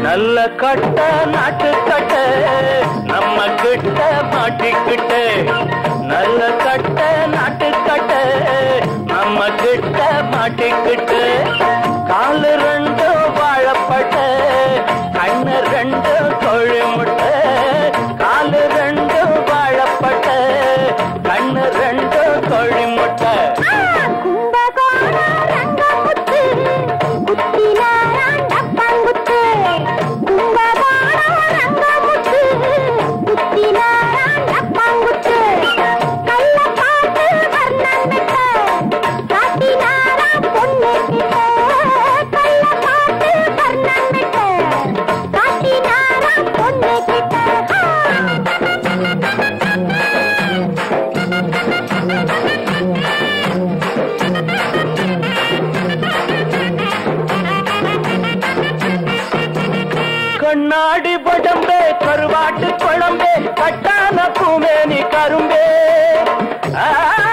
நல்ல கட்ட நாட்டு கட்ட நம்ம கிட்ட மாட்டிக்கிட்ட நல்ல கட்ட நாட்டு கட்ட நம்ம கிட்ட மாட்டிக்கிட்டு காலு ரெண்டு வாழப்பட்ட கண்ணு ரெண்டு கோழி முட்டை காலு ரெண்டு வாழப்பட்ட கண்ணு ரெண்டு கோழி முட்டை கும்பகோணம் ரங்கமுத்து குத்தினாரான் டப்பாங்குத்து கும்பகோணம் ரங்கமுத்து குத்தினாரான் டப்பாங்குத்து கள்ளப்பாட்டு வர்ணமிட்ட காட்டினாராம் பொண்ணு கிட்ட கள்ளப்பாட்டு வர்ணமிட்ட காட்டினாராம் பொண்ணு கிட்ட கண்ணாடி படம்பே கருவாட்டு குழம்பே கட்டான பூமேனி கரும்பே ஆ.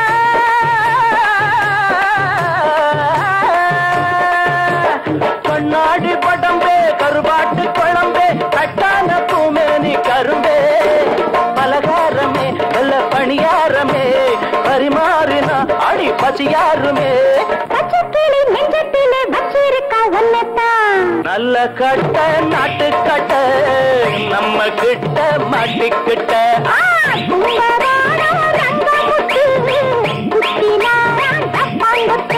கண்ணாடி படம்பே கருவாட்டு குழம்பே கட்டான பூமேனி கரும்பே பலகாரமே வெள்ள பணியாரமே பரிமாறினா அடி பசியாருமே பச்சைக்கிளி நெஞ்சத்திலே வச்சிருக்கா ஒன்னத்தான் நல்ல கட்ட நாட்டு கட்ட நம்ம கிட்ட மாட்டிக்கிட்ட ஆ, கும்பகோணம் ரங்கமுத்து குத்தினாராம் டப்பாங்குத்து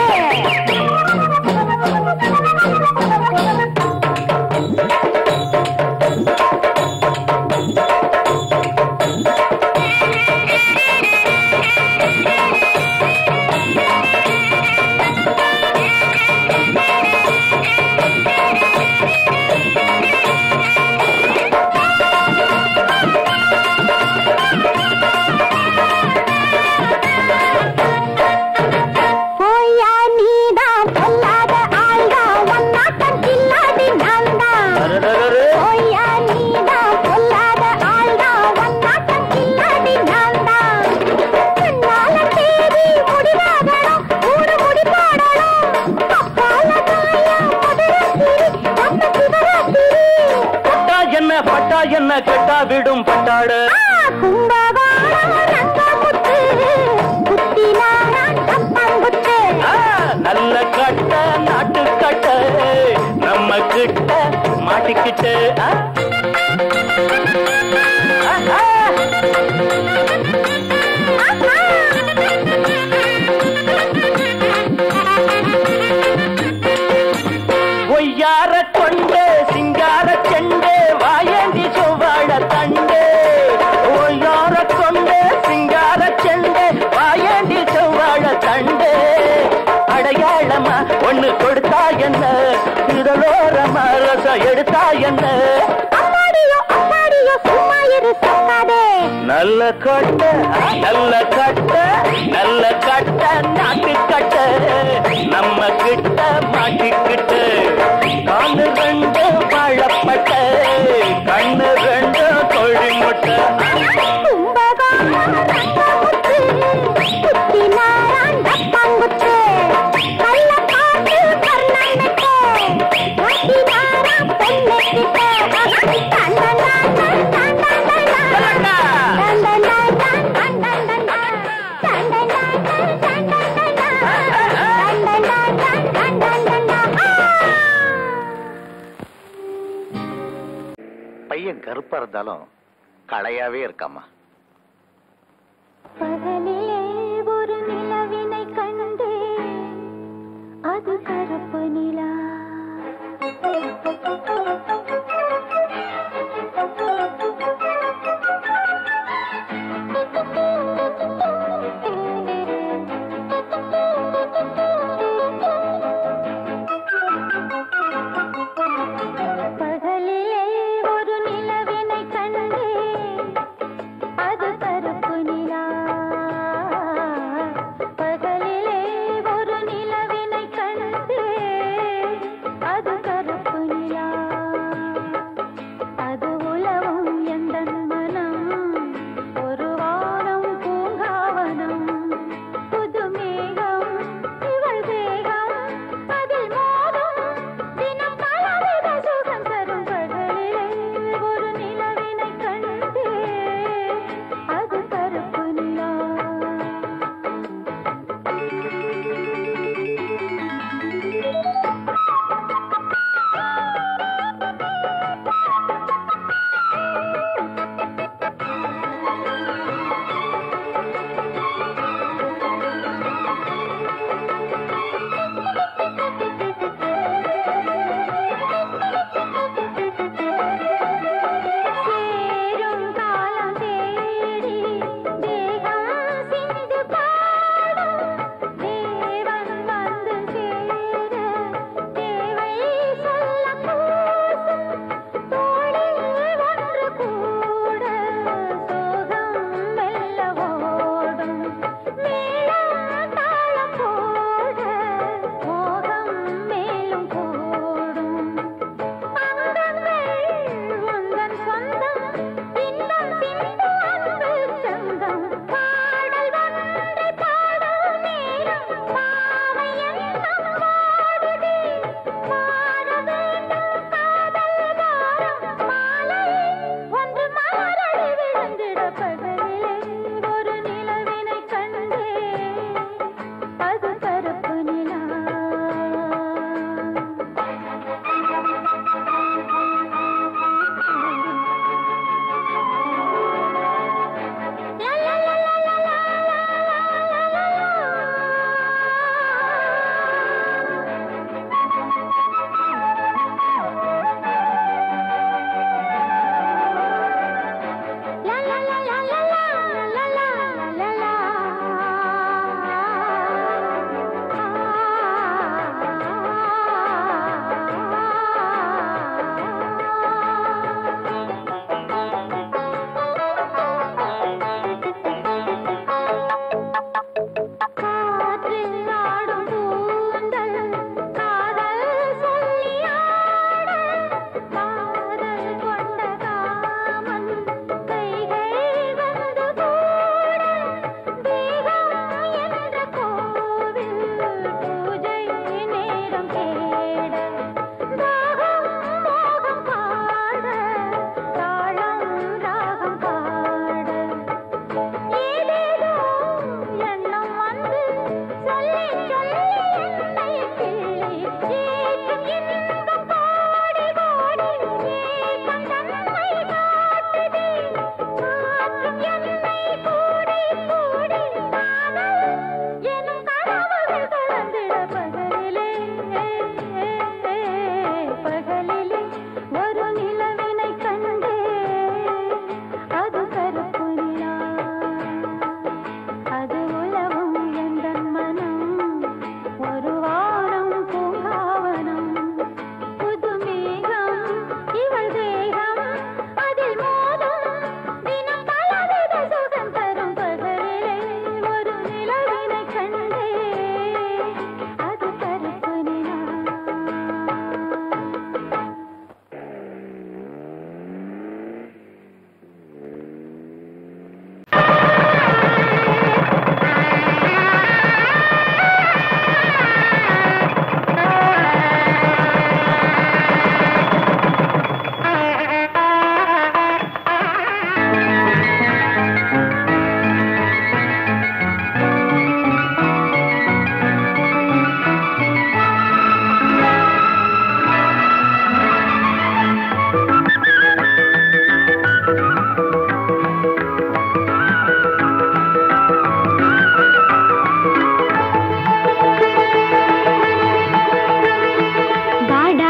போயா நீதான் பொல்லாத ஆள்தான் ஒன்னாட்டம் கில்லாடி நான்தான் அரரரரு. போயா நீதான் பொல்லாத ஆள்தான் ஒன்னாட்டம் கில்லாடி நான்தான் கண்ணால தேடி முடிவாகணும் மூணு முடி போடணும் அப்பால தாயா மதுராத்திரி நம்ம சிவராத்திரி பட்டா என்ன பட்டா என்ன கெட்டா விடும் பட்டாடு ஆ, கும்பகோணம் ரங்கமுத்து குத்தினாரான் டப்பாங்குத்து ஆ, நல்ல கட்ட நாட்டு கட்ட நம்ம கிட்ட மாட்டிக்கிட்டு ஆ? ஆஹா. ஒய்யார கொண்டு சிங்கார செண்டு வாயேந்தி செவ்வாழ தண்டு ஒய்யார கொண்டு சிங்கார செண்டு வாயேந்தி செவ்வாழ தண்டு அடையாளமா ஒண்ணு கொடுத்தா என்ன இதழோரமா ரசம் எடுத்தா என்ன அம்மாடியோ அம்மாடியோ சும்மா இரு சொல்லாதே நல்ல கட்ட நல்ல கட்ட நல்ல கட்ட நாட்டு கட்ட நம்ம கிட்ட மாட்டிக்கிட்டு காலு ரெண்டு வாழப்பட்ட கண்ணு ரெண்டு கோழி முட்டை கும்பகோணம் ரங்கமுத்து குத்தினாரான் டப்பாங்குத்து கள்ளக்காட்டு கர்ணனுக்கு காட்டினாராம் பொண்ணுக்கிட்ட தண்டனான் பையன் கருப்பா இருந்தாலும் களையாவே இருக்காமா பகலிலே ஒரு நிலவினை கண்டே அது கருப்பு நிலா பகலிலே ஒரு நிலவினை கண்டே அது கருப்பு நிலா பகலிலே ஒரு நிலவினை கண்டு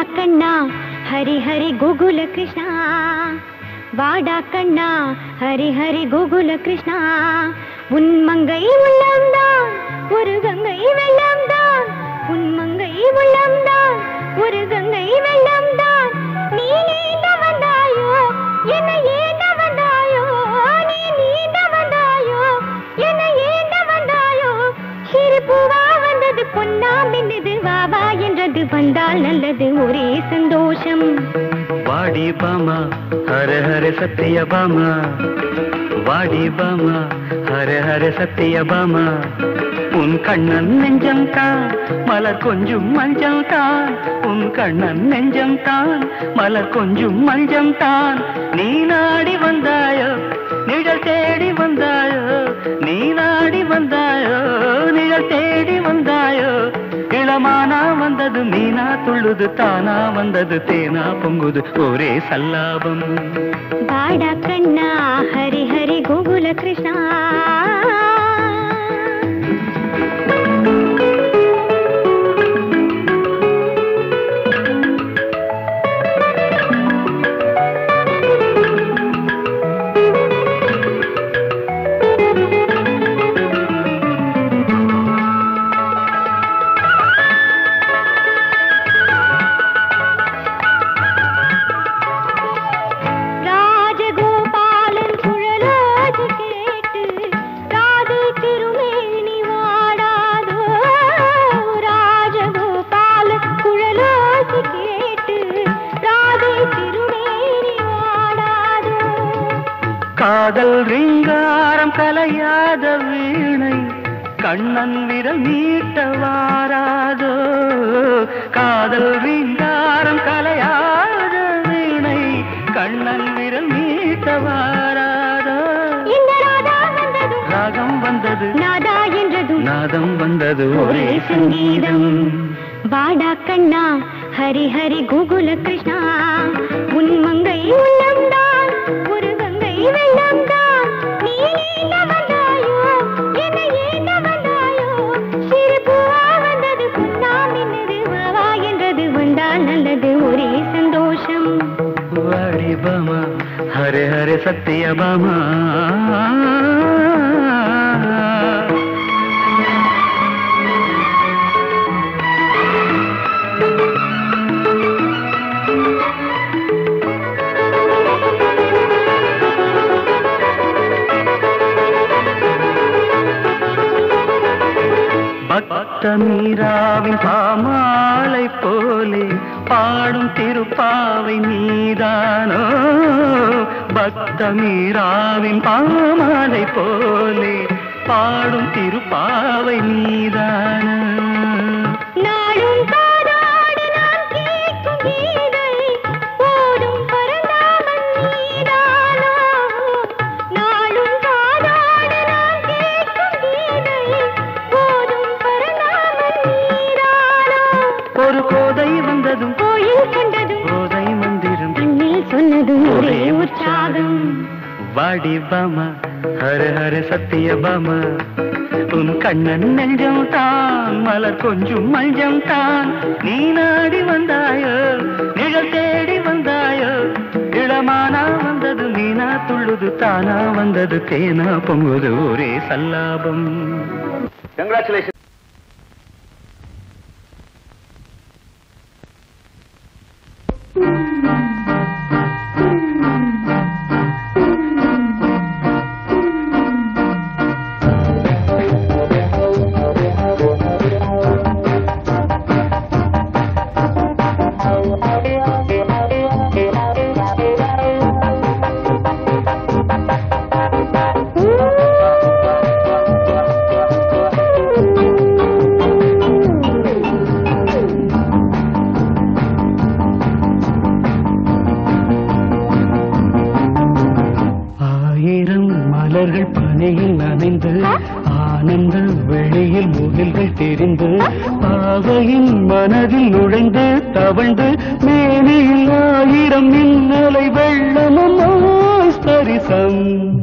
கண்ணா ஹரி ஹரி கோகுல கிருஷ்ணா வாடா கண்ணா ஹரி ஹரி கோகுல கிருஷ்ணா உன் மங்கை உள்ளம்தான் ஒரு கங்கை வெள்ளம்தான் உன் மங்கை உள்ளம்தான் ஒரு கங்கை வெள்ளம்தான் நீ நீண்ட வந்தாயோ என்னை ஏந்த வந்தாயோ நீ நீண்ட வந்தாயோ என்னை ஏந்த வந்தாயோ சிரிப்புவா வந்தது பொன்னா மின்னது வா வா என்றது வந்தால் நல்லது ஒரே சந்தோஷம் வாடி பாமா ஹர ஹர சத்திய பாமா வாடி பாமா ஹர ஹர சத்திய பாமா உன் கண்ணன் நெஞ்சம் தான் மலர் கொஞ்சம் மஞ்சள் தான் உன் கண்ணன் நெஞ்சம் தான் மலர் கொஞ்சம் மஞ்சள் தான் நீ நாடி வந்தாயோ நிழல் தேடி வந்தாயோ நீ நாடி வந்தாயோ நிழல் தேடி வந்தாயோ இளமானா வந்தது மீனா துள்ளுது தானா வந்தது தேனா பொங்குது ஒரே சல்லாபம் வாடா கண்ணா ஹரி ஹரி கோகுல கிருஷ்ணா ராஜகோபாலன் சுழலாது கேட்டு ராதை திருமேனி வாடாதோ ராஜகோபாலன் குழலாது கேட்டு ராதை திருமேனி வாடாதோ காதல் ரீங்காரம் கலையாத வீணை கண்ணன் விரல் நீட்ட வாராதோ காதல் ரீங்காரம் கலையாத வீணை கண்ணன் விரல் நீட்ட வாராதோ இந்த ராதா வந்ததும் ராகம் வந்தது நாதா என்றதும் நாதம் வந்தது ஒரே சங்கீதம் வாடா கண்ணா ஹரி ஹரி கோகுல கிருஷ்ணா உன் மங்கை உள்ளம்தான் ஒரு கங்கை வெள்ளம்தான் நீ நீண்ட வந்தாயோ என்னை ஏந்த வந்தாயோ சிறு பூவா வந்தது புன்னா மின்னது வாவா என்றது வந்தால் நல்லது ஒரே சந்தோஷம் வாடி பாமா ஹரே ஹரே சத்திய பாமா பக்த மீராவின் பாமாலை போலே பாடும் திருப்பாவை நீதானோ பக்த மீராவின் பாமாலை போலே பாடும் திருப்பாவை நீதானோ நாளும் காதாடு நான் கேட்கும் கீதை போதும் பரந்தாமன் நீதானோ நாளும் காதாடு நான் கேட்கும் கீதை போதும் பரந்தாமன் நீதானோ ஒரு கோதை வந்ததும் கோயில் கண்டதும் கோதை மந்திரம் கண்ணில் சொன்னதும் ஒரே உற்சாகம் வாடி பாமா ஹர ஹர சத்திய பாமா உன் கண்ணன் நெஞ்சம் தான் மலர் கொஞ்சம் மஞ்சம் தான் நீ நாடி வந்தாயோ நிழல் தேடி வந்தாயோ இளமானா வந்தது மீனா துள்ளுது தானா வந்தது தேனா பொங்குது ஒரே சல்லாபம் கங்க்ராச்சுலேஷன் ஆயிரம் மலர்கள் பனையில் நனைந்து ஆனந்த வெளியில் முகில்கள் தெரிந்து பாவையின் மனதில் நுழைந்து தவழ்ந்து மேனியில் ஆயிரம் மின்னலை வெள்ளமும் ஸ்பரிசம்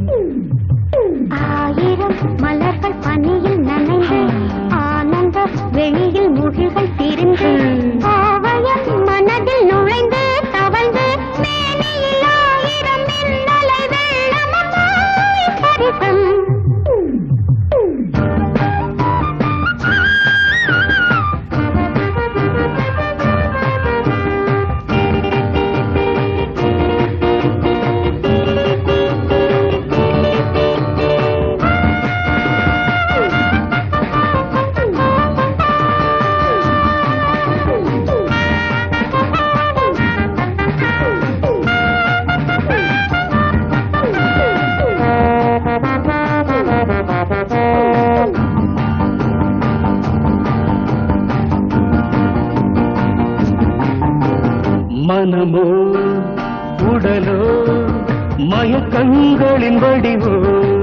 ஆயிரம் மலர்கள் பனியில் நனைந்து ஆனந்த வெளியில் முகில்கள் திரிந்து ஆவயம் மனதில் மனமோ உடலோ மயக்கங்களின் வடிவோ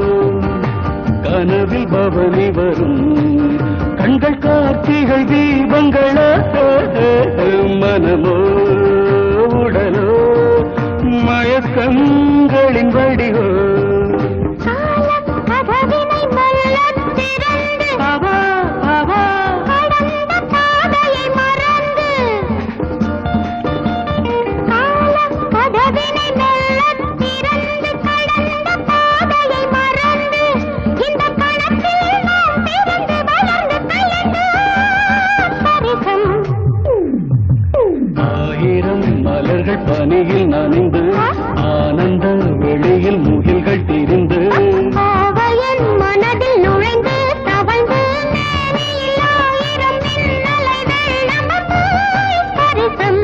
கனவில் பவனி வரும் கண்கள் காட்சிகள் தீபங்களா மனமோ உடலோ மயக்கங்களின் வடிவோ காலம் கதவினை மெல்லத் திறந்து அவா அவா கடந்த பாதையை மறந்து காலம் கதவினை மெல்லத் திறந்து கடந்த பாதையை மறந்து இந்த கணத்தில் நாம் பிறந்து வளர்ந்து கலந்து பரிசம் ஆயிரம் மலர்கள் பனியில் நனைந்து ஆனந்த வெளியில் முகில்கள் திரிந்து பாவையன் மனதில் நுழைந்து தவழ்ந்து மேனியில் ஆயிரம் மின்னலை வெள்ளம் போய் பரிசம்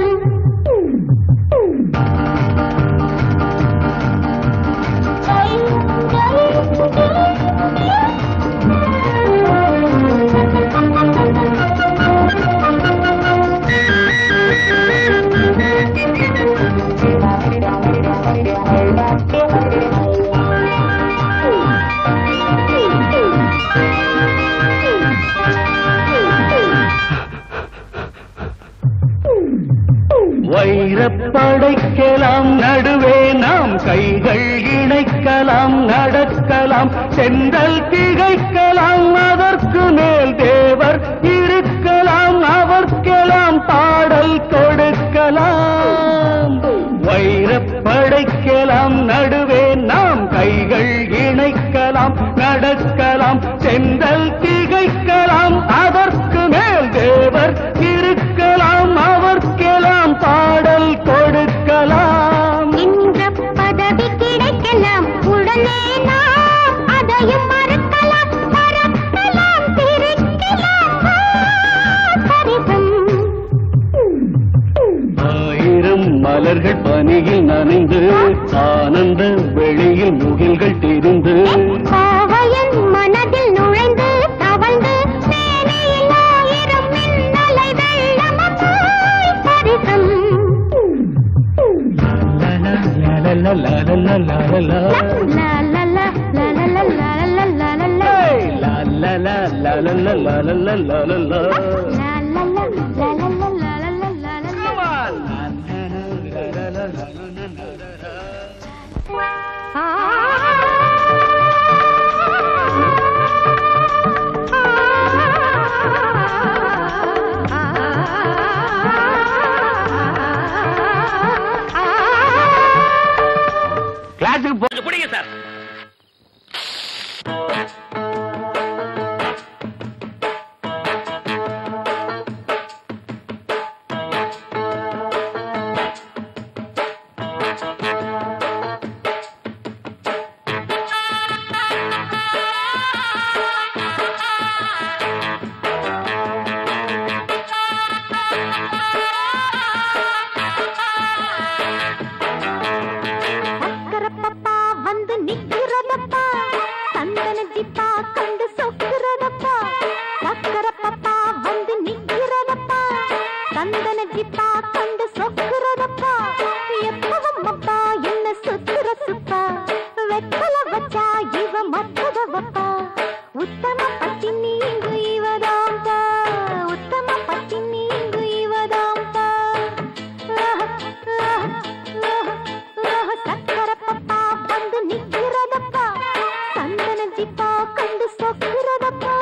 வைரப்படைக்கலாம் நடுவே நாம் கைகள் இணைக்கலாம் நடக்கலாம் சென்றல் திகைக்கலாம் அதற்கு மேல் தேவர் இருக்கலாம் அவர்க்கெல்லாம் பாடல் கொடுக்கலாம் வைரப்படைக்கலாம் நடுவே நாம் கைகள் இணைக்கலாம் நடக்கலாம் சென்றல் திகைக்கலாம் அதற்கு மேல் தேவர் இருக்கலாம் அவர்க்கெல்லாம் பாடல் கொடுக்கலாம் என்ற பதவி கிடைக்கலாம் உடனே நாம் அதையும் மறக்கலாம் மறக்கலாம் பிரிக்கலாம் பரிசம் ஆயிரம் மலர்கள் பனியில் நனைந்து ஆனந்த வெளியில் முகில்கள் திரிந்து பாவையன் மனதில் நுழைந்து தவழ்ந்து மேனியில் ஆயிரம் மின்னலை வெள்ளம் போய் பரிசம் லலலலலலலலலலா. லா லா லா லா லா லா லா லா லா லா லா. ஏய், லலலலலலலலலலலா. லா லா லா லா லா லா லா லா லா லா லா. Come on. லலலலலலலலலலா. ஆ கிளாஸுக்கு போட்டு பிடிங்க சார் சக்கரப்பப்பா வந்து நிக்கிறதப்பா சந்தன ஜிப்பா கண்டு சொக்குறதப்பா சக்கரப்பப்பா வந்து நிக்கிறதப்பா சந்தன ஜிப்பா கண்டு சொக்குறதப்பா எப்பவும் அப்பா என்ன சுத்துற சுப்பா வெத்தல வச்சா இவ மத்தத வப்பா உத்தம பத்தி நீங்கு இவதாம்பா உத்தம பத்தி நீங்கு இவதாம்பா சக்கரப்பப்பா வந்து நிக்கிறதப்பா சந்தன ஜிப்பா கண்டு சொக்குறதப்பா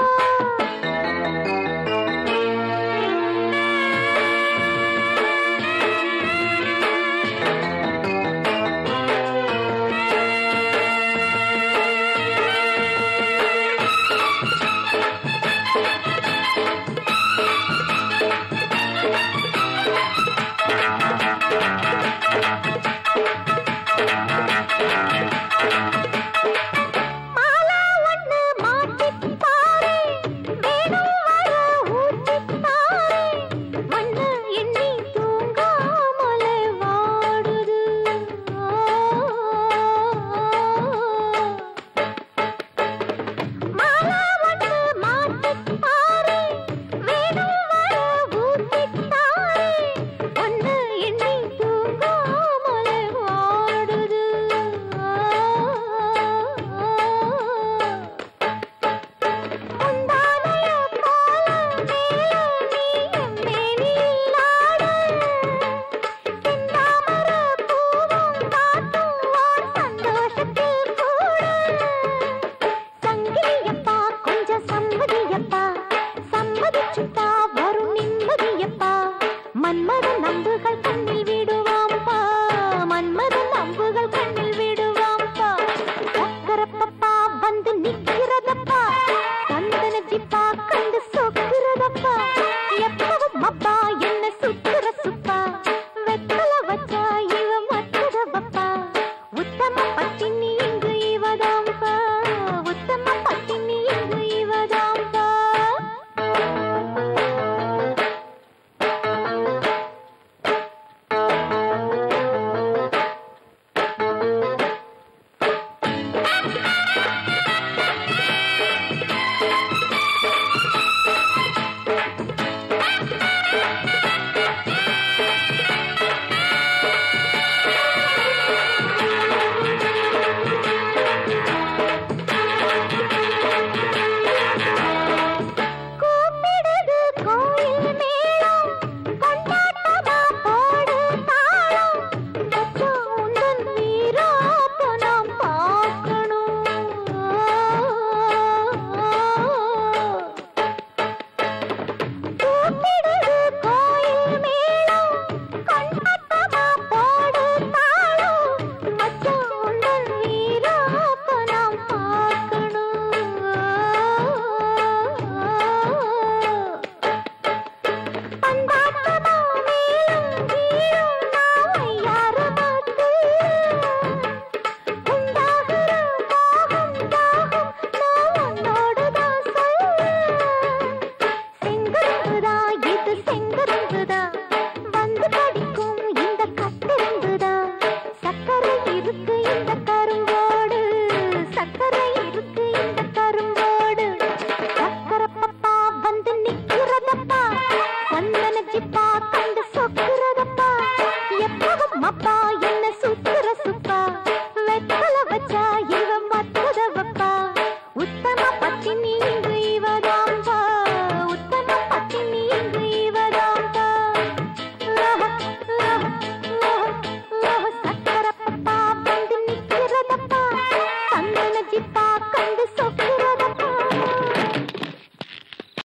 மப்பான